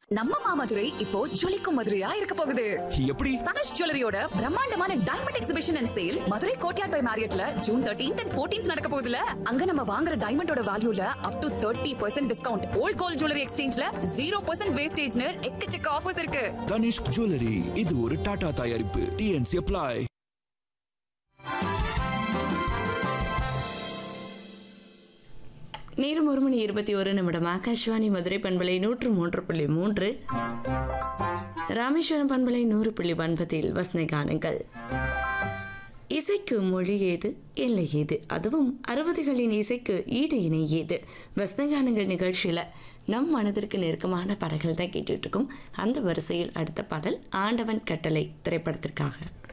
நம்ம மாமதுரை இப்போ ஜொலிக்கும் மதுரையா இருக்க போகுது எப்படி தனுஷ் ஜுவல்லரியோட பிரம்மாண்டமான diamond exhibition and sale Madurai Courtyard by மேரியட்ல ஜூன் தேர்ட்டீன்த் அண்ட் ஃபோர்டீன்த் நடக்க போகுதுல அங்க நம்ம வாங்குற டைமண்டோட வேல்யூல up to thirty percent discount old gold jewellery எக்ஸ்சேஞ்ச்ல ஜீரோ பர்சன்ட் வேஸ்டேஜ்னு எக்கச்சக்க ஆஃபர்ஸ் இருக்கு தனிஷ்க் ஜுவல்லரி இது ஒரு டாடா தயாரிப்பு டிஎன்சி அப்ளை நேரம் ஒரு மணி இருபத்தி ஒரு நிமிடம் ஆகாஷ்வாணி மதுரை பண்பலை நூற்று மூன்று புள்ளி மூன்று ராமேஸ்வரம் பண்பலை நூறு புள்ளி ஒன்பதில் வசனை காணுங்கள் இசைக்கு மொழி ஏது எல்லை ஏது அதுவும் அறுபதுகளின் இசைக்கு ஈடு இணை ஏது வசனகானங்கள் நிகழ்ச்சியில் நம் மனதிற்கு நெருக்கமான பாடல்கள் தான் கேட்டுட்டு இருக்கோம் அந்த வரிசையில் அடுத்த பாடல் ஆண்டவன் கட்டளை திரைப்படத்திற்காக